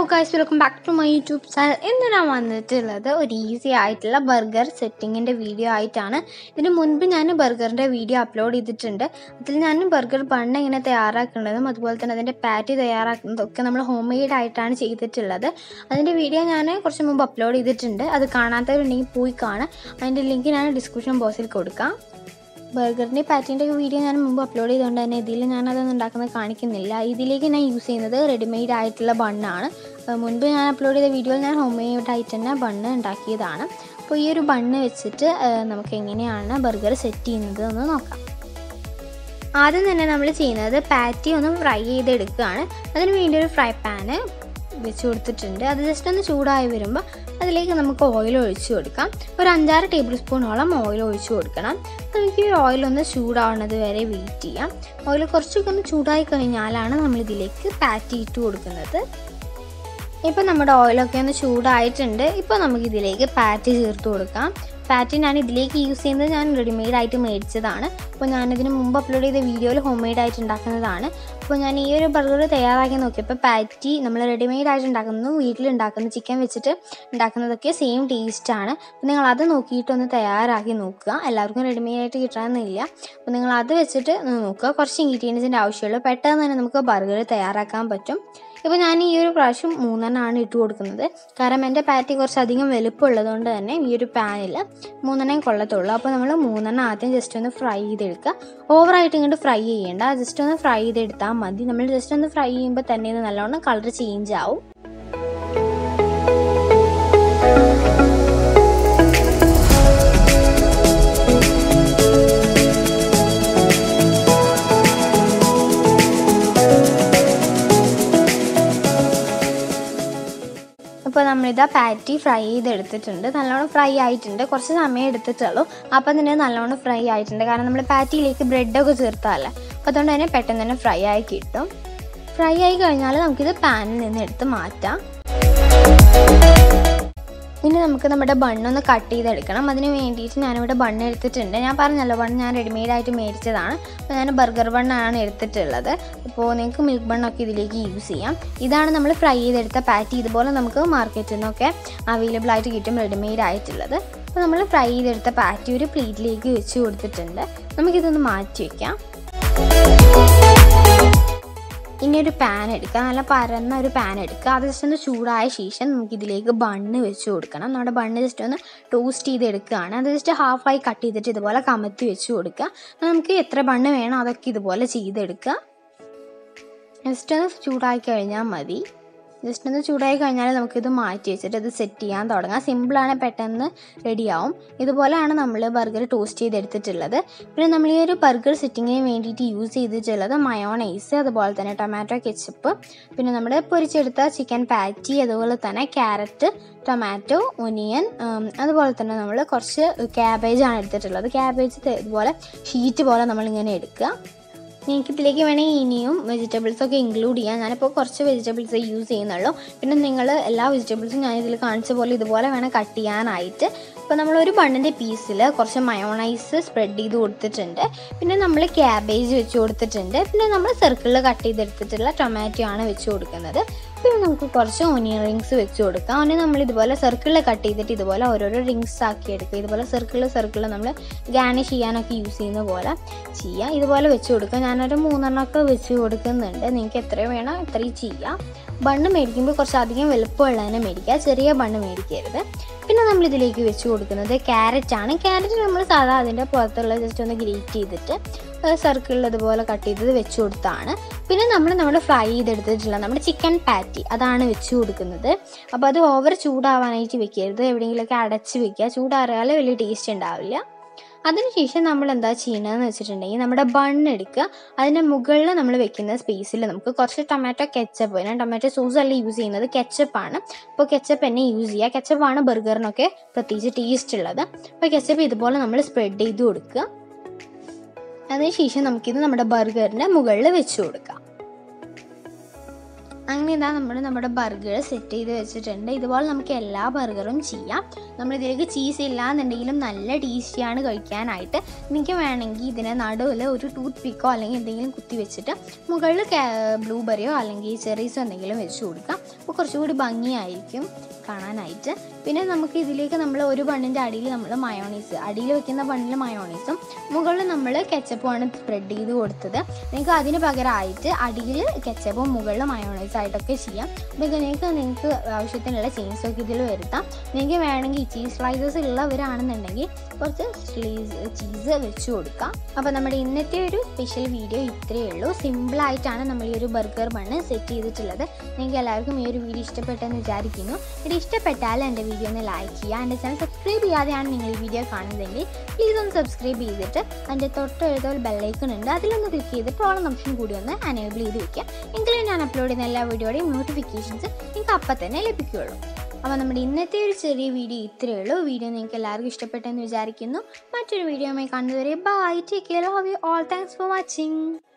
guys welcome back to my YouTube channel ഇന്ന് ഞാൻ വന്നിട്ടുള്ളത് ഒരു ഈസി ആയിട്ടുള്ള ബർഗർ സെറ്റിങ്ങിൻ്റെ വീഡിയോ ആയിട്ടാണ് ഇതിന് മുൻപ് ഞാൻ ബർഗറിൻ്റെ വീഡിയോ അപ്ലോഡ് ചെയ്തിട്ടുണ്ട് അതിൽ ഞാൻ ബർഗർ ബണ്ണ് എങ്ങനെ തയ്യാറാക്കേണ്ടതും അതുപോലെ തന്നെ അതിൻ്റെ പാറ്റി തയ്യാറാക്കുന്നതും ഒക്കെ നമ്മൾ ഹോം മെയ്ഡ് ആയിട്ടാണ് ചെയ്തിട്ടുള്ളത് അതിൻ്റെ വീഡിയോ ഞാൻ കുറച്ച് മുമ്പ് അപ്ലോഡ് ചെയ്തിട്ടുണ്ട് അത് കാണാത്തവരുണ്ടെങ്കിൽ പോയി കാണാം അതിൻ്റെ ലിങ്ക് ഞാൻ ഡിസ്ക്രിപ്ഷൻ ബോക്സിൽ കൊടുക്കാം ബർഗറിൻ്റെ പാറ്റിൻ്റെ ഒക്കെ വീഡിയോ ഞാൻ മുമ്പ് അപ്ലോഡ് ചെയ്തുകൊണ്ട് തന്നെ ഇതിൽ ഞാനതൊന്നും ഉണ്ടാക്കുന്നത് കാണിക്കുന്നില്ല ഇതിലേക്ക് ഞാൻ യൂസ് ചെയ്യുന്നത് റെഡിമെയ്ഡ് ആയിട്ടുള്ള ബണ്ണാണ് അപ്പോൾ മുൻപ് ഞാൻ അപ്ലോഡ് ചെയ്ത വീഡിയോയിൽ ഞാൻ ഹോം മെയ്ഡ് ആയിട്ട് തന്നെ ബണ്ണ് ഉണ്ടാക്കിയതാണ് അപ്പോൾ ഈ ഒരു ബണ്ണ് വെച്ചിട്ട് ആ, നമുക്ക് എങ്ങനെയാണ് ബർഗർ സെറ്റ് ചെയ്യുന്നത് എന്ന് നോക്കാം ആദ്യം തന്നെ നമ്മൾ ചെയ്യുന്നത് പാറ്റി ഒന്ന് ഫ്രൈ ചെയ്തെടുക്കുകയാണ് അതിന് വേണ്ടി ഒരു ഫ്രൈ പാന് വെച്ച് കൊടുത്തിട്ടുണ്ട് അത് ജസ്റ്റ് ഒന്ന് ചൂടായി വരുമ്പോൾ അതിലേക്ക് നമുക്ക് ഓയിൽ ഒഴിച്ചു കൊടുക്കാം ഒരു അഞ്ചാറ് ടേബിൾ സ്പൂണോളം ഓയിൽ ഒഴിച്ചു കൊടുക്കണം നമുക്ക് ഈ ഓയിൽ ഒന്ന് ചൂടാവുന്നത് വരെ വെയിറ്റ് ചെയ്യാം ഓയിൽ കുറച്ചൊക്കെ ഒന്ന് ചൂടായി കഴിഞ്ഞാലാണ് നമ്മൾ ഇതിലേക്ക് പാറ്റി ഇട്ട് കൊടുക്കുന്നത് ഇപ്പോൾ നമ്മുടെ ഓയിലൊക്കെ ഒന്ന് ചൂടായിട്ടുണ്ട് ഇപ്പോൾ നമുക്ക് ഇതിലേക്ക് പാറ്റി ചേർത്ത് കൊടുക്കാം പാറ്റി ഞാൻ ഇതിലേക്ക് യൂസ് ചെയ്യുന്നത് ഞാൻ റെഡിമെയ്ഡ് ആയിട്ട് മേടിച്ചതാണ് അപ്പോൾ ഞാനിതിന് മുമ്പ് അപ്ലോഡ് ചെയ്ത വീഡിയോയിൽ ഹോം മെയ്ഡ് ആയിട്ട് ഉണ്ടാക്കുന്നതാണ് അപ്പോൾ ഞാൻ ഈ ഒരു ബർഗർ തയ്യാറാക്കി നോക്കിയപ്പോൾ പാറ്റി നമ്മൾ റെഡിമെയ്ഡ് ആയിട്ട് ഉണ്ടാക്കുന്നത് വീട്ടിൽ ഉണ്ടാക്കുന്ന ചിക്കൻ വെച്ചിട്ട് ഉണ്ടാക്കുന്നതൊക്കെ സെയിം ടേസ്റ്റാണ് അപ്പോൾ നിങ്ങൾ അത് നോക്കിയിട്ടൊന്ന് തയ്യാറാക്കി നോക്കുക എല്ലാവർക്കും റെഡിമെയ്ഡ് ആയിട്ട് കിട്ടാമെന്നില്ല അപ്പോൾ നിങ്ങൾ അത് വെച്ചിട്ട് ഒന്ന് നോക്കുക കുറച്ച് ഇൻഗ്രീഡിയൻസിൻ്റെ ആവശ്യമുള്ളൂ പെട്ടെന്ന് തന്നെ നമുക്ക് ബർഗർ തയ്യാറാക്കാൻ പറ്റും ഇപ്പോൾ ഞാൻ ഈ ഒരു പ്രാവശ്യം മൂന്നെണ്ണമാണ് ഇട്ട് കൊടുക്കുന്നത് കാരണം എൻ്റെ പാറ്റി കുറച്ചധികം വലുപ്പമുള്ളതുകൊണ്ട് തന്നെ ഈ ഒരു പാനിൽ മൂന്നെണ്ണം കൊള്ളത്തുള്ളൂ അപ്പോൾ നമ്മൾ മൂന്നെണ്ണം ആദ്യം ജസ്റ്റ് ഒന്ന് ഫ്രൈ ചെയ്തെടുക്കുക ഓവറായിട്ട് ഇങ്ങോട്ട് ഫ്രൈ ചെയ്യേണ്ട ജസ്റ്റ് ഒന്ന് ഫ്രൈ ചെയ്തെടുത്താൽ മതി നമ്മൾ ജസ്റ്റ് ഒന്ന് ഫ്രൈ ചെയ്യുമ്പോൾ തന്നെ ഇത് നല്ലോണം കളർ ചേഞ്ച് ആവും അപ്പോൾ നമ്മളിതാ പാറ്റി ഫ്രൈ ചെയ്തെടുത്തിട്ടുണ്ട് നല്ലോണം ഫ്രൈ ആയിട്ടുണ്ട് കുറച്ച് സമയം എടുത്തിട്ടുള്ളൂ അപ്പം തന്നെ നല്ലോണം ഫ്രൈ ആയിട്ടുണ്ട് കാരണം നമ്മൾ പാറ്റിയിലേക്ക് ബ്രെഡൊക്കെ ചേർത്താലേ അപ്പോൾ അതുകൊണ്ട് തന്നെ പെട്ടെന്ന് തന്നെ ഫ്രൈ ആയി കിട്ടും ഫ്രൈ ആയി കഴിഞ്ഞാൽ നമുക്കിത് പാനിൽ നിന്ന് എടുത്ത് മാറ്റാം ഇനി നമുക്ക് നമ്മുടെ ബണ്ണൊന്ന് കട്ട് ചെയ്തെടുക്കണം അതിന് വേണ്ടിയിട്ട് ഞാനിവിടെ ബണ്ണ് എടുത്തിട്ടുണ്ട് ഞാൻ പറഞ്ഞല്ലോ ബണ്ണ് ഞാൻ റെഡിമെയ്ഡ് ആയിട്ട് മേടിച്ചതാണ് അപ്പോൾ ഞാൻ ബർഗർ ബണ്ണാണ് എടുത്തിട്ടുള്ളത് അപ്പോൾ നിങ്ങൾക്ക് മിൽക്ക് ബണ്ണൊക്കെ ഇതിലേക്ക് യൂസ് ചെയ്യാം ഇതാണ് നമ്മൾ ഫ്രൈ ചെയ്തെടുത്ത പാറ്റി ഇതുപോലെ നമുക്ക് മാർക്കറ്റിൽ നിന്നൊക്കെ അവൈലബിൾ ആയിട്ട് കിട്ടും റെഡിമെയ്ഡ് ആയിട്ടുള്ളത് അപ്പോൾ നമ്മൾ ഫ്രൈ ചെയ്തെടുത്ത പാറ്റി ഒരു പ്ലേറ്റിലേക്ക് വെച്ച് കൊടുത്തിട്ടുണ്ട് നമുക്കിതൊന്ന് മാറ്റി വയ്ക്കാം ഇനി ഒരു പാൻ എടുക്കുക നല്ല പരന്ന ഒരു പാൻ എടുക്കുക അത് ജസ്റ്റ് ഒന്ന് ചൂടായ ശേഷം നമുക്ക് ഇതിലേക്ക് ബണ്ണ് വെച്ച് കൊടുക്കണം നമ്മുടെ ബണ്ണ് ജസ്റ്റ് ഒന്ന് ടോസ്റ്റ് ചെയ്ത് എടുക്കുകയാണ് അത് ജസ്റ്റ് ഹാഫായി കട്ട് ചെയ്തിട്ട് ഇതുപോലെ കമത്തി വെച്ച് കൊടുക്കുക അപ്പോൾ നമുക്ക് എത്ര ബണ്ണ് വേണോ അതൊക്കെ ഇതുപോലെ ചെയ്തെടുക്കുക ജസ്റ്റ് ഒന്ന് ചൂടായി കഴിഞ്ഞാൽ മതി ജസ്റ്റ് ഒന്ന് ചൂടായി കഴിഞ്ഞാൽ നമുക്കിത് മാറ്റി വെച്ചിട്ട് ഇത് സെറ്റ് ചെയ്യാൻ തുടങ്ങാം സിമ്പിളാണ് പെട്ടെന്ന് റെഡിയാവും ഇതുപോലെയാണ് നമ്മൾ ബർഗർ ടോസ്റ്റ് ചെയ്തെടുത്തിട്ടുള്ളത് പിന്നെ നമ്മൾ ഈ ഒരു ബർഗർ സെറ്റിങ്ങിന് വേണ്ടിയിട്ട് യൂസ് ചെയ്തിട്ടുള്ളത് മയോണൈസ് അതുപോലെ തന്നെ ടൊമാറ്റോ കെച്ചപ്പ് പിന്നെ നമ്മുടെ പൊരിച്ചെടുത്ത ചിക്കൻ പാറ്റി അതുപോലെ തന്നെ ക്യാരറ്റ് ടൊമാറ്റോ ഒനിയൻ അതുപോലെ തന്നെ നമ്മൾ കുറച്ച് ക്യാബേജാണ് എടുത്തിട്ടുള്ളത് ക്യാബേജ് ഇതുപോലെ ഷീറ്റ് പോലെ നമ്മളിങ്ങനെ എടുക്കുക നിങ്ങൾക്ക് ഇതിലേക്ക് വേണമെങ്കിൽ ഇനിയും വെജിറ്റബിൾസ് ഒക്കെ ഇൻക്ലൂഡ് ചെയ്യാം ഞാനിപ്പോൾ കുറച്ച് വെജിറ്റബിൾസ് യൂസ് ചെയ്യുന്നുള്ളൂ പിന്നെ നിങ്ങൾ എല്ലാ വെജിറ്റബിൾസും ഞാൻ ഇതിൽ കാണിച്ച പോലെ ഇതുപോലെ വേണം കട്ട് ചെയ്യാനായിട്ട് ഇപ്പോൾ നമ്മളൊരു ബണ്ണിൻ്റെ പീസിൽ കുറച്ച് മയോണൈസ് സ്പ്രെഡ് ചെയ്ത് കൊടുത്തിട്ടുണ്ട് പിന്നെ നമ്മൾ ക്യാബേജ് വെച്ച് കൊടുത്തിട്ടുണ്ട് പിന്നെ നമ്മൾ സർക്കിളിൽ കട്ട് ചെയ്തെടുത്തിട്ടുള്ള ടൊമാറ്റോ ആണ് വെച്ച് കൊടുക്കുന്നത് പിന്നെ നമുക്ക് കുറച്ച് ഓനിയൻ റിങ്സ് വെച്ച് കൊടുക്കാം ഓനിയൻ നമ്മൾ ഇതുപോലെ സർക്കിളിൽ കട്ട് ചെയ്തിട്ട് ഇതുപോലെ ഓരോരോ റിങ്സ് ആക്കി എടുക്കുക ഇതുപോലെ സർക്കിളിൽ സർക്കിളിൽ നമ്മൾ ഗാനിഷ് ചെയ്യാനൊക്കെ യൂസ് ചെയ്യുന്ന പോലെ ചെയ്യുക ഇതുപോലെ വെച്ച് കൊടുക്കുക ഞാനൊരു മൂന്നെണ്ണമൊക്കെ വെച്ച് കൊടുക്കുന്നുണ്ട് നിങ്ങൾക്ക് എത്ര വേണോ അത്രയും ചെയ്യാം ബണ്ണ് മേടിക്കുമ്പോൾ കുറച്ച് അധികം വലുപ്പമുള്ളതിനെ മേടിക്കുക ചെറിയ ബണ്ണ് മേടിക്കരുത് പിന്നെ നമ്മൾ ഇതിലേക്ക് വെച്ച് കൊടുക്കുന്നത് ക്യാരറ്റ് ആണ് ക്യാരറ്റ് നമ്മൾ സാധാ അതിൻ്റെ പുറത്തുള്ള ജസ്റ്റ് ഒന്ന് ഗ്രേറ്റ് ചെയ്തിട്ട് സർക്കിളിൽ അതുപോലെ കട്ട് ചെയ്തത് വെച്ച് കൊടുത്താണ് പിന്നെ നമ്മൾ നമ്മൾ ഫ്രൈ ചെയ്തെടുത്തിട്ടുള്ള നമ്മുടെ ചിക്കൻ പാറ്റി അതാണ് വെച്ച് കൊടുക്കുന്നത് അപ്പോൾ അത് ഓവർ ചൂടാവാനായിട്ട് വെക്കരുത് എവിടെയെങ്കിലുമൊക്കെ അടച്ച് വെക്കുക ചൂടാറിയാൽ വലിയ ടേസ്റ്റ് ഉണ്ടാവില്ല അതിനുശേഷം നമ്മൾ എന്താ ചെയ്യണമെന്ന് വെച്ചിട്ടുണ്ടെങ്കിൽ നമ്മുടെ ബൺ എടുക്കുക അതിൻ്റെ മുകളിൽ നമ്മൾ വെക്കുന്ന സ്പേസിൽ നമുക്ക് കുറച്ച് ടൊമാറ്റോ കെച്ചപ്പ് ഞാൻ ടൊമാറ്റോ സോസ് അല്ല യൂസ് ചെയ്യുന്നത് കെച്ചപ്പാണ് അപ്പോൾ കെച്ചപ്പ് തന്നെ യൂസ് ചെയ്യുക കെച്ചപ്പാണ് ബർഗറിനൊക്കെ പ്രത്യേകിച്ച് ടേസ്റ്റ് ഉള്ളത് അപ്പോൾ കെച്ചപ്പ് ഇതുപോലെ നമ്മൾ സ്പ്രെഡ് ചെയ്ത് കൊടുക്കുക അതിനുശേഷം നമുക്കിത് നമ്മുടെ ബർഗറിൻ്റെ മുകളിൽ വെച്ച് കൊടുക്കാം അങ്ങനെ ഇതാ നമ്മൾ നമ്മുടെ ബർഗർ സെറ്റ് ചെയ്ത് വെച്ചിട്ടുണ്ട് ഇതുപോലെ നമുക്ക് എല്ലാ ബർഗറും ചെയ്യാം നമ്മൾ ഇതിലേക്ക് ചീസ് ഇല്ലാന്നുണ്ടെങ്കിലും നല്ല ടേസ്റ്റിയാണ് കഴിക്കാനായിട്ട് നിങ്ങൾക്ക് വേണമെങ്കിൽ ഇതിനെ നടുവിൽ ഒരു ടൂത്ത് പിക്കോ അല്ലെങ്കിൽ എന്തെങ്കിലും കുത്തി വെച്ചിട്ട് മുകളിൽ ബ്ലൂബെറിയോ അല്ലെങ്കിൽ ചെറീസോ എന്തെങ്കിലും വെച്ച് കൊടുക്കാം അപ്പോൾ കുറച്ചുകൂടി ഭംഗിയായിരിക്കും കാണാനായിട്ട് പിന്നെ നമുക്ക് ഇതിലേക്ക് നമ്മൾ ഒരു ബണ്ണിൻ്റെ അടിയിൽ നമ്മൾ മയോണീസ് അടിയിൽ വെക്കുന്ന ബണ്ണിൽ മയോണീസും മുകളിൽ നമ്മൾ കെച്ചപ്പുമാണ് സ്പ്രെഡ് ചെയ്ത് കൊടുത്തത് നിങ്ങൾക്ക് അതിന് പകരമായിട്ട് അടിയിൽ കെച്ചപ്പും മുകളിൽ മയോണൈസ് ആയിട്ടൊക്കെ ചെയ്യാം അപ്പോൾ നിങ്ങൾക്ക് നിങ്ങൾക്ക് ആവശ്യത്തിനുള്ള ചേഞ്ച് ഒക്കെ ഇതിൽ വരുത്താം നിങ്ങൾക്ക് വേണമെങ്കിൽ ചീസ് സ്ലൈസസ് ഉള്ളവരാണെന്നുണ്ടെങ്കിൽ കുറച്ച് സ്ലീസ് ചീസ് വെച്ച് കൊടുക്കാം അപ്പോൾ നമ്മുടെ ഇന്നത്തെ ഒരു സ്പെഷ്യൽ വീഡിയോ ഇത്രയേ ഉള്ളൂ സിമ്പിളായിട്ടാണ് നമ്മൾ ഈ ഒരു ബർഗർ ബണ്ണ് സെറ്റ് ചെയ്തിട്ടുള്ളത് നിങ്ങൾക്ക് എല്ലാവർക്കും ഈ ഒരു വീഡിയോ ഇഷ്ടപ്പെട്ടെന്ന് വിചാരിക്കുന്നു ഇത് ഇഷ്ടപ്പെട്ടാൽ എൻ്റെ വീഡിയോ ഒന്ന് ലൈക്ക് ചെയ്യുക എൻ്റെ ചാനൽ സബ്സ്ക്രൈബ് ചെയ്യാതെയാണ് നിങ്ങൾ ഈ വീഡിയോ കാണുന്നതെങ്കിൽ പ്ലീസ് ഒന്ന് സബ്സ്ക്രൈബ് ചെയ്തിട്ട് അതിൻ്റെ തൊട്ടെഴുതോ ബെല്ലൈക്കൺ ഉണ്ട് അതിലൊന്ന് ക്ലിക്ക് ചെയ്തിട്ട് ഓളം ഓപ്ഷൻ കൂടി ഒന്ന് അനേബിൾ ചെയ്ത് വെക്കുക എങ്കിലേ ഞാൻ അപ്ലോഡ് ചെയ്യുന്ന എല്ലാ വീഡിയോയുടെയും നോട്ടിഫിക്കേഷൻസ് നിങ്ങൾക്ക് അപ്പം തന്നെ ലഭിക്കുകയുള്ളൂ അപ്പോൾ നമ്മുടെ ഇന്നത്തെ ഒരു ചെറിയ വീഡിയോ ഇത്രയേ ഉള്ളൂ വീഡിയോ നിങ്ങൾക്ക് എല്ലാവർക്കും ഇഷ്ടപ്പെട്ടെന്ന് വിചാരിക്കുന്നു മറ്റൊരു വീഡിയോയുമായി കാണുന്നതുവരെ bye take care have you all thanks for watching